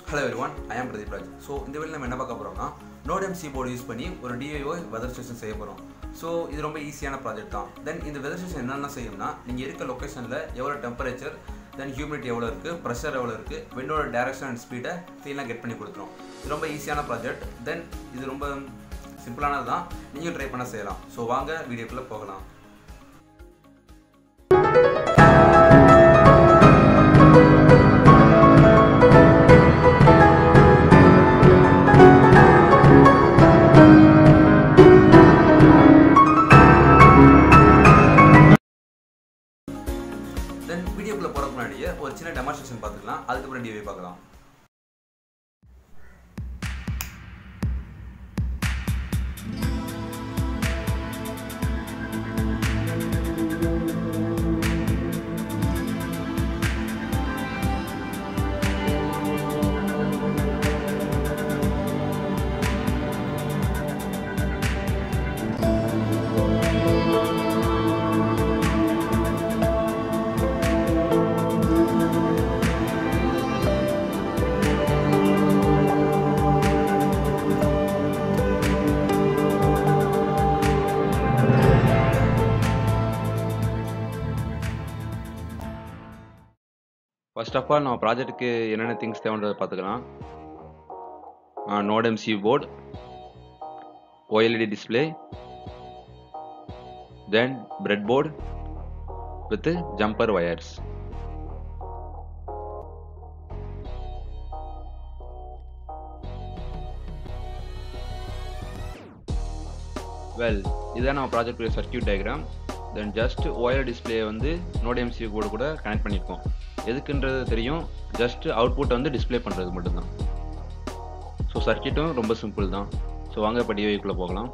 hello everyone I ஆம் Pradeep Raj so இந்த வேலையில் நம்ம என்ன பார்க்க போகிறோம்னா நோட் எம்சி போர்டு யூஸ் பண்ணி ஒரு டிஐஓ வெதர் ஸ்டேஷன் செய்ய போகிறோம் ஸோ இது ரொம்ப ஈஸியான ப்ராஜெக்ட் தான் தென் இந்த வெதர் ஸ்டேஷன் என்னென்ன செய்யும்னா நீங்கள் இருக்க லொக்கேஷனில் எவ்வளோ டெம்பரேச்சர் தென் ஹியூமிடிட்டி எவ்வளோ இருக்குது ப்ரெஷர் எவ்வளோ இருக்குது விண்டோட டேரக்ஷன் அண்ட் ஸ்பீடை க்ளீனாக கெட் பண்ணி கொடுத்துரும் இது ரொம்ப ஈஸியான ப்ராஜெக்ட் தென் இது ரொம்ப சிம்பிளானது தான் நீங்கள் ட்ரை பண்ண செய்யலாம் ஸோ வாங்க வீடியோக்குள்ளே போகலாம் தென் வீடியோக்குள்ளே போகிறதுக்கு முன்னாடியே ஒரு சின்ன டெமான்ஸ்ட்ரேஷன் பார்த்துக்கலாம் அதுக்கப்புறம் டிவி பார்க்கலாம் ஃபர்ஸ்ட் ஆஃப் ஆல் நம்ம ப்ராஜெக்ட்டுக்கு என்னென்ன திங்ஸ் தேவைன்றதை பார்த்துக்கலாம் node MC board OLED display then breadboard with jumper wires well இதுதான் நம்ம project circuit diagram then just wire display வந்து நோட் எம்சி போர்டு கூட கனெக்ட் பண்ணியிருக்கோம் எதுக்குன்றது தெரியும் ஜஸ்ட் அவுட்புட்டை வந்து டிஸ்ப்ளே பண்ணுறது மட்டும்தான் ஸோ சர்க்கியூட்டும் ரொம்ப சிம்பிள் தான் ஸோ வாங்க இப்போ டிவைக்குள்ளே போகலாம்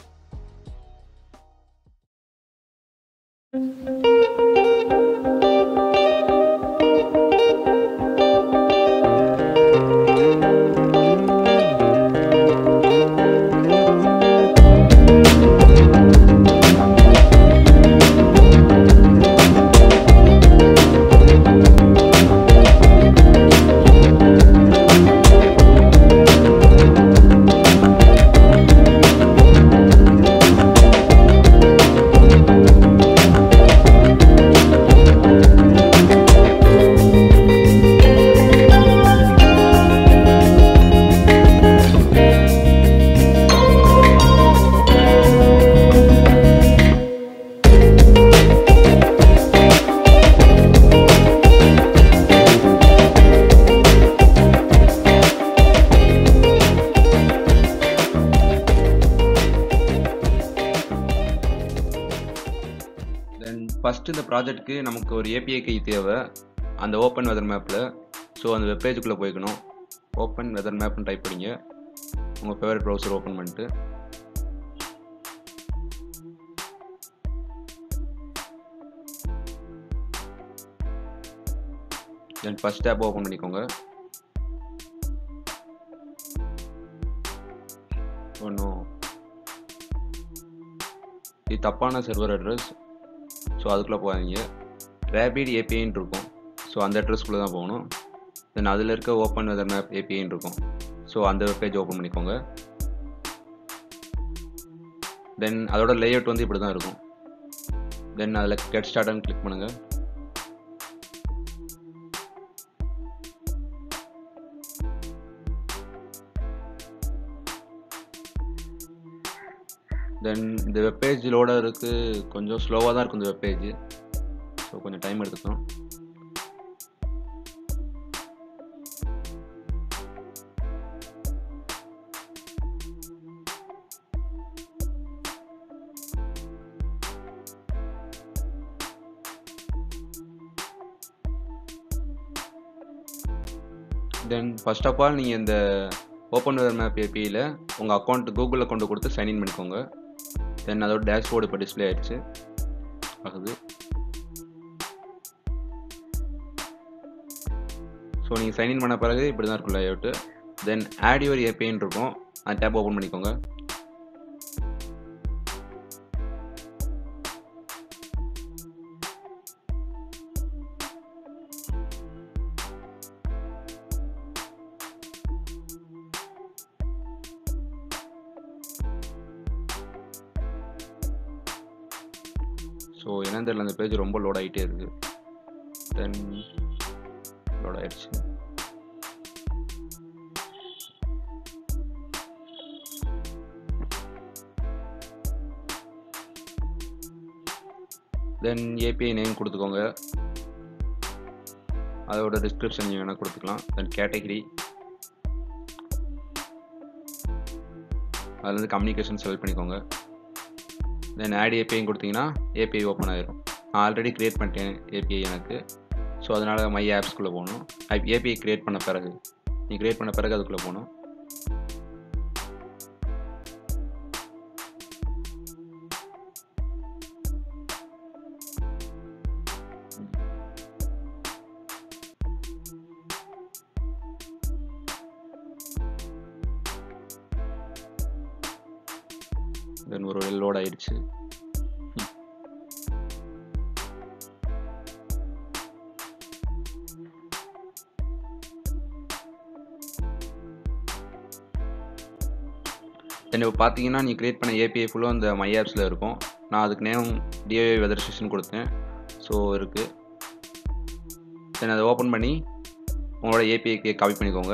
தென் ஃபஸ்ட்டு இந்த ப்ராஜெக்ட்டுக்கு நமக்கு ஒரு ஏபிஐ கை தேவை அந்த ஓப்பன் வெதர் மேப்பில் ஸோ அந்த வெப்பேஜுக்குள்ளே போய்க்கணும் ஓப்பன் வெதர் மேப்னு டைப் பண்ணிங்க உங்கள் ஃபேவரட் ப்ரௌசர் ஓப்பன் பண்ணிட்டு தென் ஃபஸ்ட் டேப் ஓப்பன் பண்ணிக்கோங்க ஒன்றும் இது தப்பான சர்வர் அட்ரஸ் ஸோ அதுக்குள்ளே போகாதீங்க ரேபிட் ஏபிஐன்னு இருக்கும் ஸோ அந்த அட்ரஸ்க்குள்ளே தான் போகணும் தென் அதில் இருக்க ஓப்பன் வெதர் மேப் ஏபிஐன்னு இருக்கும் ஸோ அந்த வெப்பேஜ் ஓப்பன் பண்ணிக்கோங்க தென் அதோட லேஅவுட் வந்து இப்படி தான் இருக்கும் தென் அதில் கெட் ஸ்டார்ட்னு கிளிக் பண்ணுங்கள் தென் இந்த வெப்பேஜ் லோடருக்கு கொஞ்சம் ஸ்லோவாக தான் இருக்கும் இந்த வெப்பேஜ் ஸோ கொஞ்சம் டைம் எடுத்துக்கும் தென் ஃபர்ஸ்ட் ஆஃப் ஆல் நீங்கள் இந்த ஓப்பன் வெதர் மேப் ஏபியில் உங்கள் அக்கௌண்ட் கூகுள் அக்கௌண்ட்டை கொடுத்து சைன்இன் பண்ணிக்கோங்க தென் அதோட டேஷ்போர்டு இப்போ டிஸ்பிளே ஆயிடுச்சு ஆகுது ஸோ நீங்கள் சைன்இன் பண்ண பிறகு இப்படி தான் இருக்கும் லேஅவுட்டு தென் ஆட் யுவர் ஏபிஐன்னு இருக்கும் அந்த டேப் ஓப்பன் பண்ணிக்கோங்க ஸோ என்னன்னு தெரியல அந்த பேஜ் ரொம்ப லோட் ஆகிட்டே இருக்குது தென் லோட் ஆயிடுச்சு தென் ஏபிஐ நேம் கொடுத்துக்கோங்க அதோட டிஸ்கிரிப்ஷன் நீங்கள் வேணால் கொடுத்துக்கலாம் தென் கேட்டகிரி அதில் வந்து கம்யூனிகேஷன் செலக்ட் பண்ணிக்கோங்க தென் ஆட் ஏபிஐன்னு கொடுத்தீங்கன்னா ஏபிஐ ஓப்பன் ஆயிரும் நான் ஆல்ரெடி க்ரியேட் பண்ணிட்டேன் ஏபிஐ எனக்கு ஸோ அதனால் மை ஆப்ஸ்குள்ளே போகணும் ஏபிஐ க்ரியேட் பண்ண பிறகு நீ க்ரியேட் பண்ண பிறகு அதுக்குள்ளே போகணும் தென் ஒரு லோட் ஆயிடுச்சு தென் இப்போ பார்த்தீங்கன்னா நீ கிரியேட் பண்ண ஏபிஐ ஃபுல்லும் அந்த மை ஆப்ஸில் இருக்கும் நான் அதுக்கு நேம் டிஐஐ வெதர் ஸ்டேஷன் கொடுத்தேன் ஸோ இருக்குது தென் அதை ஓப்பன் பண்ணி உங்களோட ஏபிஐக்கு காப்பி பண்ணிக்கோங்க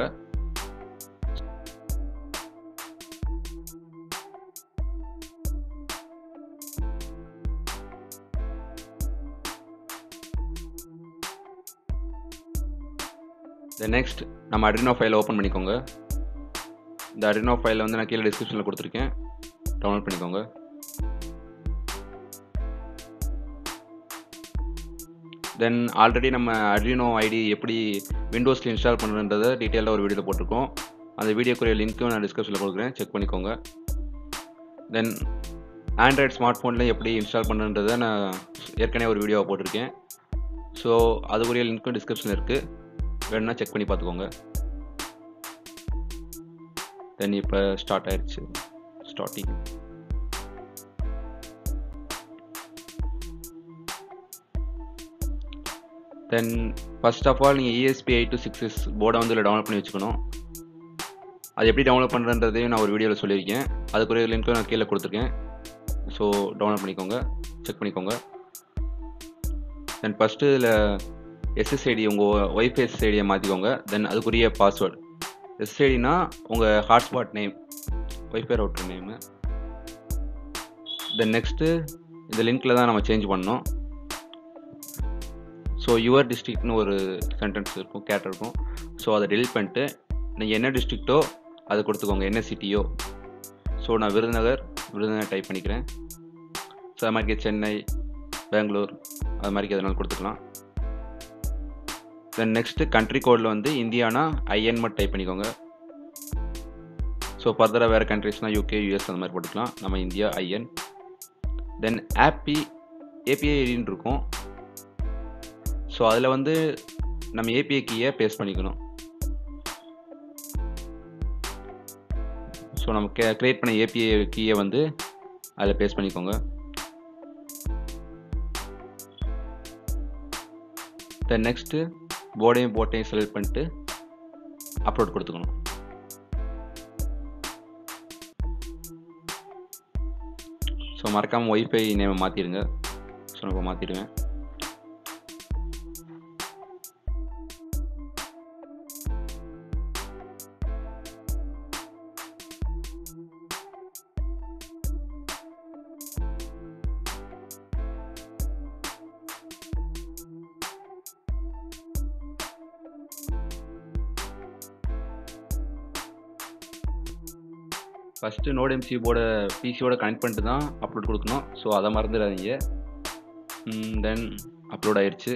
தென் நெக்ஸ்ட் நம்ம அட்ரினோ ஃபைலை ஓப்பன் பண்ணிக்கோங்க இந்த அட்ரினோ ஃபைலை வந்து நான் கீழே டிஸ்கிரிப்ஷனில் கொடுத்துருக்கேன் டவுன்லோட் பண்ணிக்கோங்க தென் ஆல்ரெடி நம்ம அட்ரினோ ஐடி எப்படி விண்டோஸில் இன்ஸ்டால் பண்ணுறன்றதை டீட்டெயிலாக ஒரு வீடியோவில் போட்டிருக்கோம் அந்த வீடியோக்குரிய லிங்க்கும் நான் டிஸ்கிரிப்ஷனில் கொடுக்குறேன் செக் பண்ணிக்கோங்க தென் ஆண்ட்ராய்ட் ஸ்மார்ட் ஃபோனில் எப்படி இன்ஸ்டால் பண்ணுன்றதை நான் ஏற்கனவே ஒரு வீடியோவை போட்டிருக்கேன் ஸோ அதுக்குரிய லிங்க்கும் டிஸ்கிரிப்ஷனில் இருக்குது வேணும்னா செக் பண்ணி பார்த்துக்கோங்க தென் இப்போ ஸ்டார்ட் ஆயிடுச்சு starting then first of all நீங்கள் ESP eight two six S போர்டை வந்து இதில் டவுன்லோட் பண்ணி வச்சுக்கணும் அது எப்படி டவுன்லோட் பண்ணுறதையும் நான் ஒரு வீடியோவில் சொல்லியிருக்கேன் அதுக்குரிய லிங்க்கும் நான் கீழே கொடுத்துருக்கேன் ஸோ டவுன்லோட் பண்ணிக்கோங்க செக் பண்ணிக்கோங்க தென் ஃபஸ்ட்டு இதில் எஸ்எஸ்ஐடி உங்கள் ஒய்ஃபை எஸ்எஸ்ஐடியை மாற்றிக்கோங்க தென் அதுக்குரிய பாஸ்வேர்டு எஸ்எஸ்ஐடினா உங்கள் hotspot name wifi router name then next இந்த லிங்க்கில் தான் நம்ம சேஞ்ச் பண்ணோம் ஸோ யுவர் டிஸ்ட்ரிக்ட்னு ஒரு சென்டென்ஸ் இருக்கும் கேட் இருக்கும் ஸோ அதை டெலிட் பண்ணிட்டு நீங்கள் என்ன டிஸ்ட்ரிக்ட்டோ அதை கொடுத்துக்கோங்க என்ன சிட்டியோ ஸோ நான் விருதுநகர் விருதுநகர் டைப் பண்ணிக்கிறேன் ஸோ அது மாதிரி சென்னை பெங்களூர் அது மாதிரி எதனாலும் கொடுத்துக்கலாம் தென் நெக்ஸ்ட்டு கண்ட்ரி கோடில் வந்து இந்தியானா ஐஎன் மட்டும் டைப் பண்ணிக்கோங்க ஸோ ஃபர்தராக வேறு கண்ட்ரிஸ்னால் யூகே யூஎஸ் அந்த மாதிரி போட்டுக்கலாம் நம்ம India IN then app API ஐடின்னு இருக்கும் ஸோ அதில் வந்து நம்ம ஏபிஐ கீயை பேஸ்ட் பண்ணிக்கணும் ஸோ நம்ம கே க்ரியேட் பண்ண ஏபிஐ கீயை வந்து அதில் பேஸ்ட் பண்ணிக்கோங்க தென் நெக்ஸ்ட்டு போர்டையும் போட்டையும் செலக்ட் பண்ணிட்டு அப்லோட் கொடுத்துக்கணும் ஸோ மறக்காமல் ஒய்ஃபை நேமை மாற்றிடுங்க ஸோ நான் இப்போ மாற்றிடுவேன் ஃபஸ்ட்டு நோட் எம்சி போர்டை பிசியோட கனெக்ட் பண்ணிட்டு தான் அப்லோட் கொடுக்கணும் ஸோ அதை மறந்துடாதீங்க தென் அப்லோட் ஆயிடுச்சு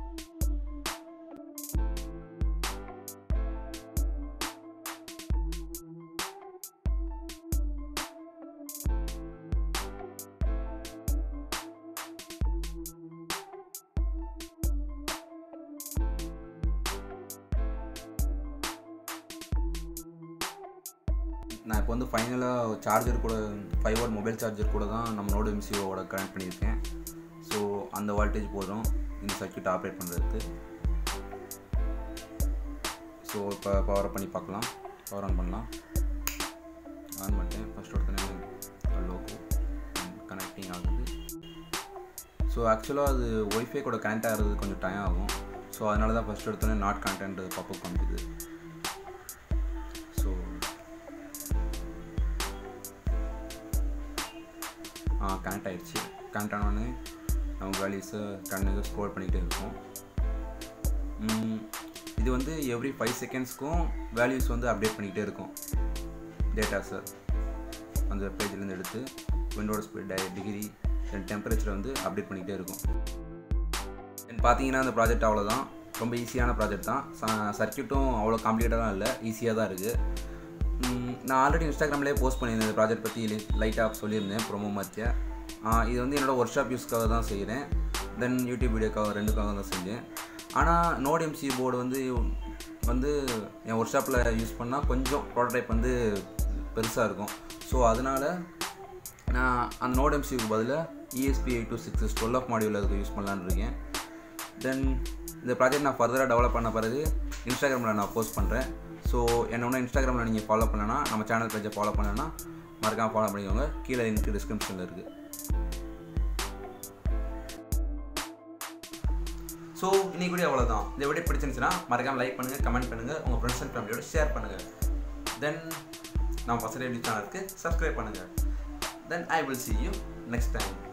நான் இப்போ வந்து ஃபைனலாக சார்ஜர் கூட ஃபைவ் வாட் மொபைல் சார்ஜர் கூட தான் நம்ம நோடு எம்சிஓவோட கனெக்ட் பண்ணியிருக்கேன் ஸோ அந்த வால்டேஜ் போதும் இந்த சர்க்கியூட் ஆப்ரேட் பண்ணுறதுக்கு ஸோ இப்போ பவர் பண்ணி பார்க்கலாம் பவர் ஆன் பண்ணலாம் ஆன் பண்ணிட்டேன் ஃபஸ்ட் உடனே லோகோ கனெக்டிங் ஆகுது ஸோ ஆக்சுவலாக அது ஒய்ஃபை கூட கனெக்ட் ஆகிறது கொஞ்சம் டைம் ஆகும் ஸோ அதனால தான் ஃபஸ்ட் எடுத்தோன்னே நாட் கனெக்ட் பாப்பப் காமிக்குது ஸோ ஆ கனெக்ட் ஆகிடுச்சு கனெக்ட் ஆனோடனே நம்ம வேல்யூஸை கண்ணுக்கு ஸ்க்ரோல் பண்ணிகிட்டே இருக்கும் ம், இது வந்து எவ்ரி ஃபைவ் செகண்ட்ஸ்க்கும் வேல்யூஸ் வந்து அப்டேட் பண்ணிக்கிட்டே இருக்கும் டேட்டாஸை அந்த பேஜ்லேருந்து எடுத்து விண்டோட ஸ்பீட் டிகிரி தென் டெம்பரேச்சரை வந்து அப்டேட் பண்ணிக்கிட்டே இருக்கும் தென் பார்த்தீங்கன்னா அந்த ப்ராஜெக்ட் அவ்வளோதான் ரொம்ப ஈஸியான ப்ராஜெக்ட் தான் சர்க்கியூட்டும் அவ்வளோ காம்ப்ளிகேட்டாக இல்லை ஈஸியாக தான் இருக்குது நான் ஆல்ரெடி இன்ஸ்டாகிராம்லேயே போஸ்ட் பண்ணியிருந்தேன் இந்த ப்ராஜெக்ட் பற்றி லைட்டாக சொல்லியிருந்தேன் ப்ரொமோ மத்திய இது வந்து என்னோடய ஒர்க் ஷாப் யூஸ்க்காக தான் செய்கிறேன் தென் யூடியூப் வீடியோக்காக ரெண்டுக்காக தான் செஞ்சேன் ஆனால் நோட் எம்சி போர்டு வந்து வந்து என் ஒர்க் ஷாப்பில் யூஸ் பண்ணால் கொஞ்சம் ப்ரோட்டோடைப் வந்து பெருசாக இருக்கும் ஸோ அதனால் நான் அந்த நோட் எம்சிக்கு பதிலாக ESP eight two six twelve F module அதுக்கு யூஸ் பண்ணலான்னு இருக்கேன் தென் இந்த ப்ராஜெக்ட் நான் ஃபர்தராக டெவலப் பண்ண பிறகு இன்ஸ்டாகிராமில் நான் போஸ்ட் பண்ணுறேன் ஸோ என்ன ஒன்று இன்ஸ்டாகிராமில் நீங்கள் ஃபாலோ பண்ணலன்னா நம்ம சேனல் பேஜை ஃபாலோ பண்ணலன்னா மறக்காமல் ஃபாலோ பண்ணிக்கோங்க கீழே லிங்க் டிஸ்கிரிப்ஷனில் இருக்குது ஸோ இன்னைக்கு கூட அவ்வளோதான் இந்த வீடியோ பிடிச்சிருந்துச்சுன்னா மறக்காமல் லைக் பண்ணுங்கள் கமெண்ட் பண்ணுங்கள் உங்கள் ஃப்ரெண்ட்ஸ் அண்ட் ஃபேமிலியோட ஷேர் பண்ணுங்கள் தென் நம்ம பசங்க சேனலுக்கு சப்ஸ்கிரைப் பண்ணுங்கள் then I will see you next time